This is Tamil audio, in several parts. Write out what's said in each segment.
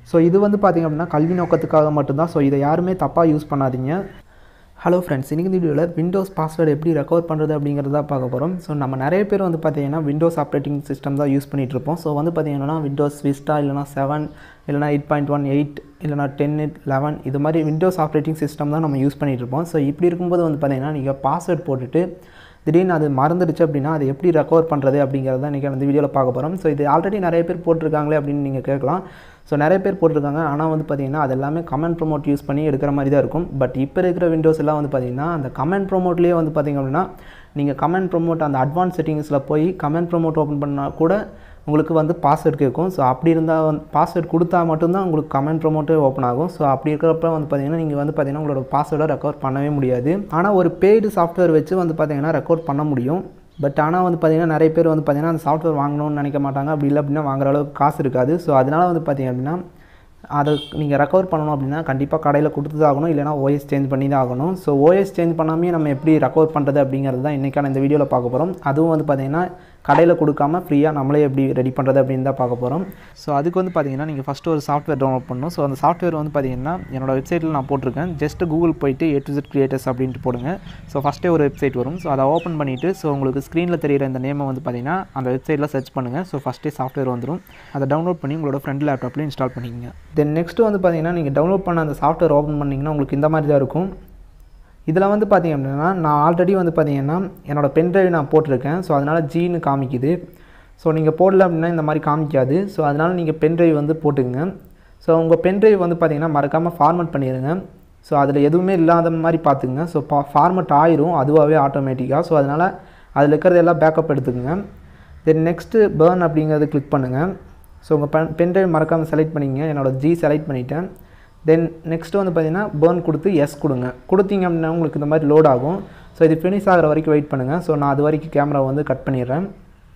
ஸோ இது வந்து பார்த்திங்க அப்படின்னா கல்வி நோக்கத்துக்காக மட்டும்தான் ஸோ இதை யாருமே தப்பாக யூஸ் பண்ணாதீங்க ஹலோ ஃப்ரெண்ட்ஸ் இன்றைக்கி இந்த வீடியோவில் விண்டோஸ் பாஸ்வேர்டு எப்படி ரெக்கவர் பண்ணுறது அப்படிங்கிறத பார்க்க போகிறோம் ஸோ நம்ம நிறைய பேர் வந்து பார்த்தீங்கன்னா விண்டோஸ் ஆப்ரேட்டிங் சிஸ்டம் தான் யூஸ் பண்ணிகிட்டு இருப்போம் ஸோ வந்து பார்த்தீங்கன்னா விண்டோஸ் விஸ்டா இல்லைனா செவன் இல்லைனா எயிட் பாயிண்ட் ஒன் எயிட் இல்லைனா டென் எயிட் லெவன் இது மாதிரி விண்டோஸ் ஆப்ரேட்டிங் சிஸ்டம் தான் நம்ம யூஸ் பண்ணிகிட்டு இருப்போம் ஸோ இப்படி இருக்கும்போது வந்து பார்த்தீங்கன்னா நீங்கள் பாஸ்வேர்ட் போட்டுட்டு திடீர்னு அது மறந்துடுச்சு அப்படின்னா அது எப்படி ரெக்கவர் பண்ணுறது அப்படிங்கிறத இன்றைக்கி அந்த வீடியோவில் பார்க்க போகிறோம் ஸோ இது ஆல்ரெடி நிறைய பேர் போட்டிருக்காங்களே அப்படின்னு நீங்கள் கேட்கலாம் ஸோ நிறைய பேர் போட்டிருக்காங்க ஆனால் வந்து பார்த்தீங்கன்னா அது எல்லாமே கமெண்ட் ப்ரோமோட் யூஸ் பண்ணி எடுக்கிற மாதிரி தான் இருக்கும் பட் இப்போ இருக்கிற விண்டோஸ் எல்லாம் வந்து பார்த்தீங்கன்னா அந்த கமெண்ட் ப்ரோமோட்லேயே வந்து பார்த்தீங்க அப்படின்னா நீங்கள் கமெண்ட் ப்ரோமோட் அந்த அட்வான்ஸ் செட்டிங்ஸில் போய் கமெண்ட் ப்ரோமோட் ஓப்பன் பண்ணால் கூட உங்களுக்கு வந்து பாஸ்வேர்ட் கேட்கும் ஸோ அப்படி இருந்தால் வந்து பாஸ்வேர்ட் கொடுத்தா மட்டும்தான் உங்களுக்கு கமெண்ட் ப்ரோமோட்டே ஓப்பன் ஆகும் ஸோ அப்படி இருக்கிறப்ப வந்து பார்த்தீங்கன்னா நீங்கள் வந்து பார்த்தீங்கன்னா உங்களோட பாஸ்வேர்டை ரெக்கவர் பண்ணவே முடியாது ஆனால் ஒரு பெய்டு சாஃப்ட்வேர் வச்சு வந்து பார்த்தீங்கன்னா ரெக்கவர் பண்ண முடியும் பட் ஆனால் வந்து பார்த்திங்கன்னா நிறைய பேர் வந்து பார்த்திங்கன்னா அந்த சாஃப்ட்வேர் வாங்கணும்னு நினைக்க மாட்டாங்க அப்படி இல்லை அப்படின்னா வாங்குற அளவுக்கு காசு இருக்காது ஸோ அதனால் வந்து பார்த்திங்க அப்படின்னா அதை நீங்கள் ரெக்கவர் பண்ணணும் அப்படின்னா கண்டிப்பாக கடையில் கொடுத்து தான் ஆகணும் இல்லைனா ஓஎஸ் சேஞ்ச் பண்ணி தான் ஆகணும் ஸோ ஓஎஸ் சேஞ்ச் பண்ணாமே நம்ம எப்படி ரெக்கவர் பண்ணுறது அப்படிங்கிறது தான் இன்றைக்கான இந்த வீடியோவில் பார்க்க போகிறோம் அதுவும் வந்து பார்த்திங்கன்னா கடையில் கொடுக்காம ஃப்ரீயாக நம்மளே எப்படி ரெடி பண்ணுறது அப்படின்னு தான் பார்க்க போகிறோம் ஸோ அதுக்கு வந்து பார்த்தீங்கன்னா நீங்கள் ஃபஸ்ட்டு ஒரு சாஃப்ட்வேர் டவுன்லோட் பண்ணணும் ஸோ அந்த சாஃப்ட்வேர் வந்து பார்த்தீங்கன்னா என்னோட வெப்சைட்டில் நான் போட்டிருக்கேன் ஜஸ்ட் கூகுள் போயிட்டு ஏ டு ஜெட் கிரியேட்டர்ஸ் அப்படின்ட்டு போடுங்க ஸோ ஃபஸ்ட்டே ஒரு வெப்சைட் வரும் ஸோ அதை ஓப்பன் பண்ணிவிட்டு ஸோ உங்களுக்கு ஸ்க்ரீனில் தெரியிற இந்த நேமை வந்து பார்த்தீங்கன்னா அந்த வெப்சைட்டில் சர்ச் பண்ணுங்கள் ஸோ ஃபஸ்ட்டே சாஃப்ட்வேர் வந்துடும் அதை டவுன்லோட் பண்ணி உங்களோட ஃப்ரெண்ட் லேப்டாப்பில் இன்ஸ்டால் பண்ணிக்கங்க தென் நெக்ஸ்ட்டு வந்து பார்த்தீங்கன்னா நீங்கள் டவுன்லோட் பண்ண அந்த சாஃப்ட்வேர் ஓப்பன் பண்ணிங்கன்னா உங்களுக்கு இந்த மாதிரி தான் இருக்கும் இதில் வந்து பார்த்திங்க அப்படின்னா நான் ஆல்ரெடி வந்து பார்த்திங்கன்னா என்னோடய பென்ட்ரைவ் நான் போட்டிருக்கேன் ஸோ அதனால் ஜீனு காமிக்குது ஸோ நீங்கள் போடல அப்படின்னா இந்த மாதிரி காமிக்காது ஸோ அதனால் நீங்கள் பென்ட்ரைவ் வந்து போட்டுக்குங்க ஸோ உங்கள் பென்ட்ரைவ் வந்து பார்த்திங்கன்னா மறக்காமல் ஃபார்மட் பண்ணிடுங்க ஸோ அதில் எதுவுமே இல்லாத மாதிரி பார்த்துக்குங்க ஸோ பா ஃபார்மட் ஆயிரும் அதுவாகவே ஆட்டோமேட்டிக்காக ஸோ அதனால் அதில் இருக்கிறது எல்லாம் பேக்கப் எடுத்துக்கோங்க தென் நெக்ஸ்ட்டு பேர்ன் அப்படிங்கிறது கிளிக் பண்ணுங்கள் ஸோ உங்கள் பென் பென்ட்ரைவ் மறக்காமல் செலக்ட் பண்ணிங்க என்னோடய ஜி செலக்ட் பண்ணிட்டேன் தென் நெக்ஸ்ட்டு வந்து பார்த்தீங்கன்னா பேர்ன் கொடுத்து எஸ் கொடுங்க கொடுத்தீங்க அப்படின்னா உங்களுக்கு இந்த மாதிரி லோட் ஆகும் ஸோ இது ஃபினிஷ் ஆகிற வரைக்கும் வெயிட் பண்ணுங்கள் ஸோ நான் அது வரைக்கும் கேமரா வந்து கட் பண்ணிடுறேன்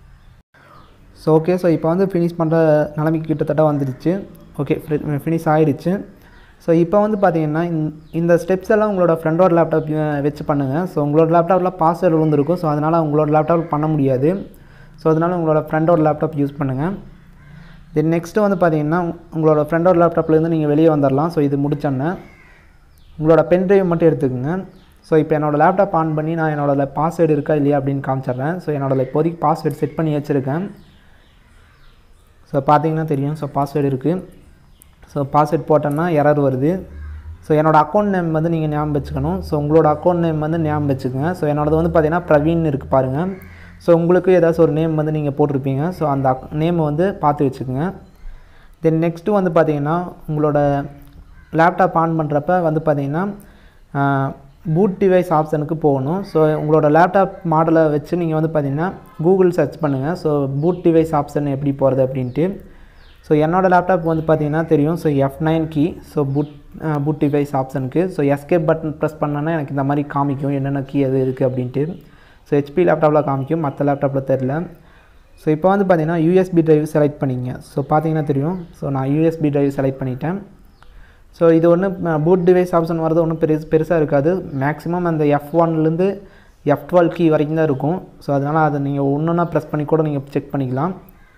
ஸோ ஓகே ஸோ இப்போ வந்து ஃபினிஷ் பண்ணுற நிலைமைக்கு கிட்டத்தட்ட வந்துடுச்சு ஓகே ஃபினிஷ் ஆகிடுச்சு ஸோ இப்போ வந்து பார்த்தீங்கன்னா இந்த ஸ்டெப்ஸ் எல்லாம் உங்களோட ஃப்ரெண்டோட லேப்டாப் வச்சு பண்ணுங்கள் ஸோ உங்களோட லேப்டாப்பில் பாஸ்வேர்டு விழுந்திருக்கும் ஸோ அதனால் உங்களோட லேப்டாப் பண்ண முடியாது ஸோ அதனால் உங்களோட ஃப்ரெண்டோட லேப்டாப் யூஸ் பண்ணுங்கள் தென் நெக்ஸ்ட்டு வந்து பார்த்தீங்கன்னா உங்களோட ஃப்ரெண்டோட லேப்டாப்லேருந்து நீங்கள் வெளியே வந்துடலாம் ஸோ இது முடிச்சோன்னே உங்களோட பென் ட்ரைவ் மட்டும் எடுத்துக்கோங்க ஸோ இப்போ என்னோடய லேப்டாப் ஆன் பண்ணி நான் என்னோடய பாஸ்வேர்டு இருக்கா இல்லையா அப்படின்னு காமிச்சிட்றேன் ஸோ என்னோட இப்போதைக்கு பாஸ்வேர்டு செட் பண்ணி வச்சுருக்கேன் ஸோ பார்த்தீங்கன்னா தெரியும் ஸோ பாஸ்வேர்டு இருக்குது ஸோ பாஸ்வேர்ட் போட்டோன்னா எரர் வருது ஸோ என்னோடய அக்கௌண்ட் நேம் வந்து நீங்கள் ஞாபகம் வச்சுக்கணும் ஸோ உங்களோட அக்கௌண்ட் நேம் வந்து ஞாபகம் வச்சுக்கோங்க ஸோ என்னோடது வந்து பார்த்தீங்கன்னா பிரவீன் இருக்குது பாருங்கள் ஸோ உங்களுக்கு ஏதாச்சும் ஒரு நேம் வந்து நீங்கள் போட்டிருப்பீங்க ஸோ அந்த நேமை வந்து பார்த்து வச்சுக்கோங்க தென் நெக்ஸ்ட்டு வந்து பார்த்தீங்கன்னா உங்களோட லேப்டாப் ஆன் பண்ணுறப்ப வந்து பார்த்தீங்கன்னா பூட் டிவைஸ் ஆப்ஷனுக்கு போகணும் ஸோ உங்களோட லேப்டாப் மாடலை வச்சு நீங்கள் வந்து பார்த்தீங்கன்னா கூகுள் சர்ச் பண்ணுங்கள் ஸோ பூட் டிவைஸ் ஆப்ஷன் எப்படி போகிறது அப்படின்ட்டு ஸோ என்னோடய லேப்டாப் வந்து பார்த்தீங்கன்னா தெரியும் so F nine key so boot boot device ஆப்ஷனுக்கு ஸோ எஸ்கேப் பட்டன் ப்ரெஸ் பண்ணோன்னா எனக்கு இந்த மாதிரி காமிக்கும் என்னென்ன கீ எது இருக்குது அப்படின்ட்டு ஸோ ஹெச்பி லேப்டாப்பில் காமிக்கும் மற்ற லேப்டாப்பில் தெரில ஸோ இப்போ வந்து பார்த்தீங்கன்னா யூஎஸ்பி ட்ரைவ் செலக்ட் பண்ணிங்க ஸோ பார்த்தீங்கன்னா தெரியும் ஸோ நான் யூஎஸ்பி ட்ரைவ் செலக்ட் பண்ணிட்டேன் ஸோ இது ஒன்று பூட் டிவைஸ் ஆப்ஷன் வரது ஒன்றும் பெருசு பெருசாக இருக்காது மேக்ஸிமம் அந்த எஃப் ஒன்லேருந்து எஃப் டுவெல் கீ வரைக்கும் தான் இருக்கும் ஸோ அதனால் அதை நீங்கள் ஒன்று ஒன்றா ப்ரெஸ் பண்ணி கூட நீங்கள் செக் பண்ணிக்கலாம்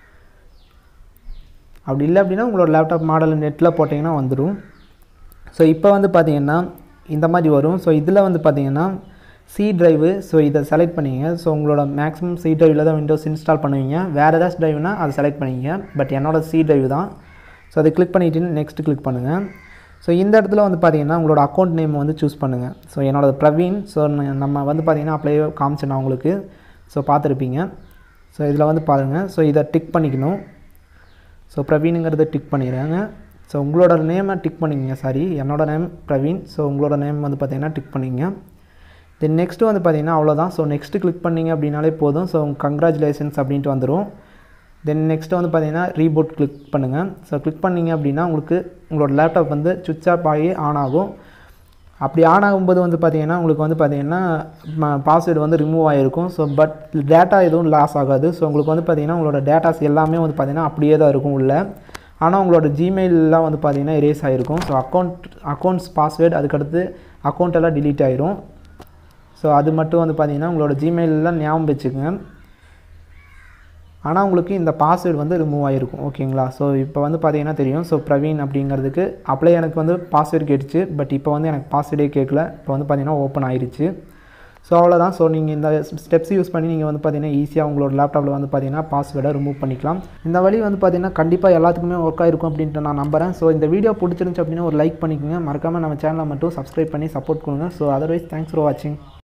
அப்படி இல்லை அப்படின்னா உங்களோட லேப்டாப் மாடல் நெட்டில் போட்டிங்கன்னா வந்துடும் ஸோ இப்போ வந்து பார்த்தீங்கன்னா இந்த மாதிரி வரும் ஸோ இதில் வந்து பார்த்தீங்கன்னா சி ட்ரைவு ஸோ இதை செலக்ட் பண்ணிங்க ஸோ உங்களோட மேக்ஸிமம் சி ட்ரைவில் தான் விண்டோஸ் இன்ஸ்டால் பண்ணுவீங்க வேறு ஏதாச்சும் ட்ரைவ்னா அதை செலக்ட் பண்ணிங்க பட் என்னோடய சி ட்ரைவ் தான் ஸோ அதை கிளிக் பண்ணிவிட்டு நெக்ஸ்ட் கிளிக் பண்ணுங்கள் ஸோ இந்த இடத்துல வந்து பார்த்தீங்கன்னா உங்களோட அக்கௌண்ட் நேம் வந்து சூஸ் பண்ணுங்கள் ஸோ என்னோடய பிரவீன் ஸோ நம்ம வந்து பார்த்தீங்கன்னா அப்படியே காமிச்சேன் நான் உங்களுக்கு ஸோ பார்த்துருப்பீங்க ஸோ இதில் வந்து பாருங்கள் ஸோ இதை டிக் பண்ணிக்கணும் ஸோ பிரவீனுங்கிறத டிக் பண்ணிடுறாங்க ஸோ உங்களோட நேமை டிக் பண்ணிக்கங்க சாரி என்னோட நேம் பிரவீன் ஸோ உங்களோட நேம் வந்து பார்த்தீங்கன்னா டிக் பண்ணிங்க தென் நெக்ஸ்ட்டு வந்து பார்த்தீங்கன்னா அவ்வளோதான் ஸோ நெக்ஸ்ட்டு கிளிக் பண்ணிங்க அப்படின்னாலே போதும் ஸோ கங்க்ராச்சுலேஷன்ஸ் அப்படின்ட்டு வந்துடும் தென் நெக்ஸ்ட்டு வந்து பார்த்தீங்கன்னா ரீபோட் கிளிக் பண்ணுங்கள் ஸோ கிளிக் பண்ணிங்க அப்படின்னா உங்களுக்கு உங்களோட லேப்டாப் வந்து சுவிட்ச் ஆஃப் ஆகி ஆன் ஆகும் அப்படி ஆன் ஆகும்போது வந்து பார்த்தீங்கன்னா உங்களுக்கு வந்து பார்த்தீங்கன்னா பாஸ்வேர்டு வந்து ரிமூவ் ஆகிருக்கும் ஸோ பட் டேட்டா எதுவும் லாஸ் ஆகாது ஸோ உங்களுக்கு வந்து பார்த்தீங்கன்னா உங்களோட டேட்டாஸ் எல்லாமே வந்து பார்த்தீங்கன்னா அப்படியே தான் இருக்கும் உள்ள ஆனால் உங்களோட ஜிமெயிலெலாம் வந்து பார்த்தீங்கன்னா எரேஸ் ஆகிருக்கும் ஸோ அக்கௌண்ட் அக்கௌண்ட்ஸ் பாஸ்வேர்டு அதுக்கடுத்து அக்கௌண்ட் எல்லாம் டிலீட் ஆயிரும் ஸோ அது மட்டும் வந்து பார்த்தீங்கன்னா உங்களோட ஜிமெயிலெலாம் ஞாபகம் வச்சுக்கோங்க ஆனால் உங்களுக்கு இந்த பாஸ்வேர்டு வந்து ரிமூவ் ஆகிருக்கும் ஓகேங்களா ஸோ இப்போ வந்து பார்த்தீங்கன்னா தெரியும் ஸோ பிரவீன் அப்படிங்கிறதுக்கு அப்ளை எனக்கு வந்து பாஸ்வேர்டு கேட்டுச்சு பட் இப்போ வந்து எனக்கு பாஸ்வேர்டே கேட்கல இப்போ வந்து பார்த்தீங்கன்னா ஓப்பன் ஆயிருச்சு ஸோ அவ்வளோதான் ஸோ நீங்கள் இந்த ஸ்டெப்ஸ் யூஸ் பண்ணி நீங்கள் வந்து பார்த்தீங்கன்னா ஈஸியாக உங்களோட லேப்டாப்பில் வந்து பார்த்தீங்கன்னா பாஸ்வேர்டை ரிமூவ் பண்ணிக்கலாம் இந்த வழி வந்து பார்த்தீங்கன்னா கண்டிப்பாக எல்லாத்துக்குமே ஒர்க் ஆகிருக்கும் அப்படின்ட்டு நான் நம்புறேன் ஸோ இந்த வீடியோ பிடிச்சிருந்துச்சு அப்படின்னா ஒரு லைக் பண்ணிக்கோங்க மறக்காமல் நம்ம சேனலை மட்டும் சப்ஸ்கிரைப் பண்ணி சப்போர்ட் கொடுங்க ஸோ அதர்வைஸ் தேங்க்ஸ் ஃபார் வாட்சிங்